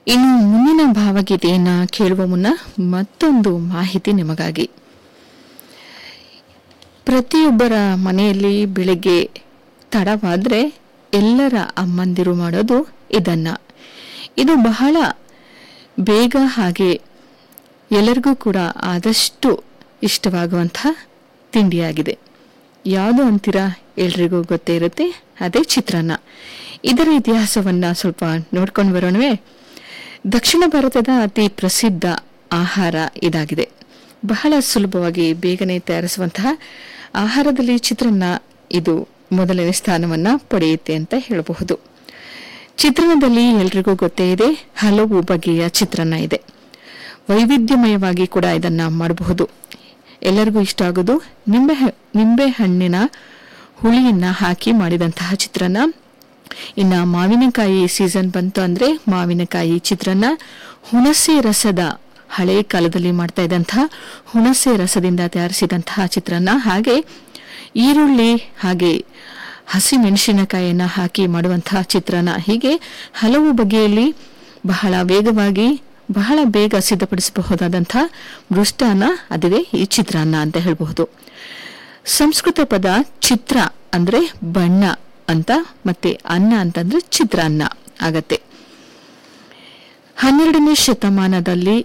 ಇನ್ನು ಮುಂದಿನ ಭಾವಗೀತೆಯನ್ನ ಕೇಳುವ ಮುನ್ನ ಮತ್ತೊಂದು ಮಾಹಿತಿ ನಿಮಗಾಗಿ ಪ್ರತಿಯೊಬ್ಬರ ಮನೆಯಲ್ಲಿ ಬೆಳಿಗ್ಗೆ ತಡವಾದ್ರೆ ಎಲ್ಲರ ಅಮ್ಮಂದಿರು ಮಾಡೋದು ಇದನ್ನ ಇದು ಬಹಳ ಬೇಗ ಹಾಗೆ ಎಲ್ಲರಿಗೂ ಕೂಡ ಆದಷ್ಟು ಇಷ್ಟವಾಗುವಂತಹ ತಿಂಡಿಯಾಗಿದೆ ಯಾವುದು ಅಂತೀರಾ ಎಲ್ರಿಗೂ ಗೊತ್ತೇ ಇರುತ್ತೆ ಅದೇ ಚಿತ್ರಾನ್ನ ಇದರ ಇತಿಹಾಸವನ್ನ ಸ್ವಲ್ಪ ನೋಡ್ಕೊಂಡು ಬರೋಣವೇ ದಕ್ಷಿಣ ಭಾರತದ ಅತಿ ಪ್ರಸಿದ್ಧ ಆಹಾರ ಇದಾಗಿದೆ ಬಹಳ ಸುಲಭವಾಗಿ ಬೇಗನೆ ತಯಾರಿಸುವಂತಹ ಆಹಾರದಲ್ಲಿ ಚಿತ್ರಾನ್ನ ಇದು ಮೊದಲನೇ ಸ್ಥಾನವನ್ನ ಪಡೆಯುತ್ತೆ ಅಂತ ಹೇಳಬಹುದು ಚಿತ್ರಾನ್ನದಲ್ಲಿ ಎಲ್ರಿಗೂ ಗೊತ್ತೇ ಇದೆ ಹಲವು ಬಗೆಯ ಚಿತ್ರಾನ್ನ ಇದೆ ವೈವಿಧ್ಯಮಯವಾಗಿ ಕೂಡ ಇದನ್ನ ಮಾಡಬಹುದು ಎಲ್ಲರಿಗೂ ಇಷ್ಟ ಆಗೋದು ನಿಂಬೆ ನಿಂಬೆ ಹಣ್ಣಿನ ಹುಳಿಯನ್ನ ಹಾಕಿ ಮಾಡಿದಂತಹ ಚಿತ್ರಾನ್ನ ಇನ್ನ ಮಾವಿನಕಾಯಿ ಸೀಸನ್ ಬಂತು ಅಂದ್ರೆ ಮಾವಿನಕಾಯಿ ಚಿತ್ರಾನ್ನ ಹುಣಸೆ ರಸದ ಹಳೆ ಕಾಲದಲ್ಲಿ ಮಾಡ್ತಾ ಇದ್ದಂತಹ ಹುಣಸೆ ರಸದಿಂದ ತಯಾರಿಸಿದಂತಹ ಚಿತ್ರಾನ್ನ ಹಾಗೆ ಈರುಳ್ಳಿ ಹಾಗೆ ಹಸಿ ಮೆಣಸಿನಕಾಯಿಯನ್ನ ಹಾಕಿ ಮಾಡುವಂತಹ ಚಿತ್ರಾನ್ನ ಹೀಗೆ ಹಲವು ಬಗೆಯಲ್ಲಿ ಬಹಳ ವೇಗವಾಗಿ ಬಹಳ ಬೇಗ ಸಿದ್ಧಪಡಿಸಬಹುದಾದಂತಹ ಮೃಷ್ಟಾನ್ನ ಅದುವೇ ಈ ಚಿತ್ರಾನ್ನ ಅಂತ ಹೇಳಬಹುದು ಸಂಸ್ಕೃತ ಪದ ಚಿತ್ರ ಅಂದ್ರೆ ಬಣ್ಣ ಅಂತ ಮತ್ತೆ ಅನ್ನ ಅಂತಂದ್ರೆ ಚಿತ್ರಾನ್ನ ಆಗತ್ತೆ ಹನ್ನೆರಡನೇ ಶತಮಾನದಲ್ಲಿ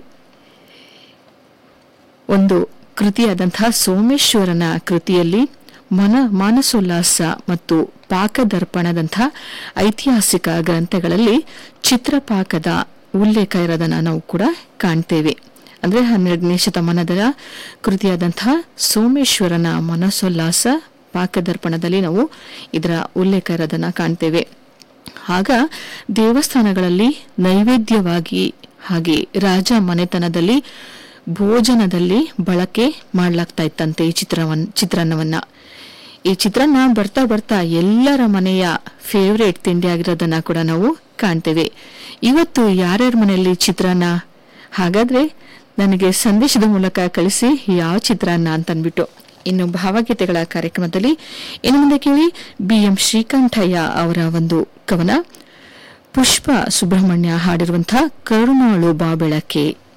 ಒಂದು ಕೃತಿಯಾದಂತಹ ಸೋಮೇಶ್ವರನ ಕೃತಿಯಲ್ಲಿ ಮನ ಮಾನಸೋಲ್ಲಾಸ ಮತ್ತು ಪಾಕದರ್ಪಣದಂತಹ ಐತಿಹಾಸಿಕ ಗ್ರಂಥಗಳಲ್ಲಿ ಚಿತ್ರಪಾಕದ ಉಲ್ಲೇಖ ಇರೋದನ್ನ ನಾವು ಕೂಡ ಕಾಣ್ತೇವೆ ಅಂದ್ರೆ ಹನ್ನೆರಡನೇ ಶತಮಾನದ ಕೃತಿಯಾದಂತಹ ಸೋಮೇಶ್ವರನ ಮನಸೋಲ್ಲಾಸ ಪಾಕದರ್ಪಣದಲ್ಲಿ ನಾವು ಇದರ ಉಲ್ಲೇಖ ಇರೋದನ್ನ ಕಾಣ್ತೇವೆ ಆಗ ದೇವಸ್ಥಾನಗಳಲ್ಲಿ ನೈವೇದ್ಯವಾಗಿ ಹಾಗೆ ರಾಜ ಮನೆತನದಲ್ಲಿ ಭೋಜನದಲ್ಲಿ ಬಳಕೆ ಮಾಡಲಾಗ್ತಾ ಇತ್ತಂತೆ ಈ ಚಿತ್ರವನ್ ಚಿತ್ರಾನ್ನವನ್ನ ಈ ಚಿತ್ರಾನ್ನ ಬರ್ತಾ ಬರ್ತಾ ಎಲ್ಲರ ಮನೆಯ ಫೇವ್ರೇಟ್ ತಿಂಡಿ ಆಗಿರೋದನ್ನ ಕೂಡ ನಾವು ಕಾಣ್ತೇವೆ ಇವತ್ತು ಯಾರ್ಯಾರ ಮನೆಯಲ್ಲಿ ಚಿತ್ರಾನ್ನ ಹಾಗಾದ್ರೆ ನನಗೆ ಸಂದೇಶದ ಮೂಲಕ ಕಳಿಸಿ ಯಾವ ಚಿತ್ರಾನ್ನ ಅಂತ ಅಂದ್ಬಿಟ್ಟು ಇನ್ನು ಭಾವಗೀತೆಗಳ ಕಾರ್ಯಕ್ರಮದಲ್ಲಿ ಇನ್ನು ಮುಂದೆ ಕೇಳಿ ಬಿ ಎಂ ಶ್ರೀಕಂಠಯ್ಯ ಅವರ ಒಂದು ಕವನ ಪುಷ್ಪ ಸುಬ್ರಹ್ಮಣ್ಯ ಹಾಡಿರುವಂತಹ ಕರುಣಾಳು ಬಾ ಬೆಳಕೆ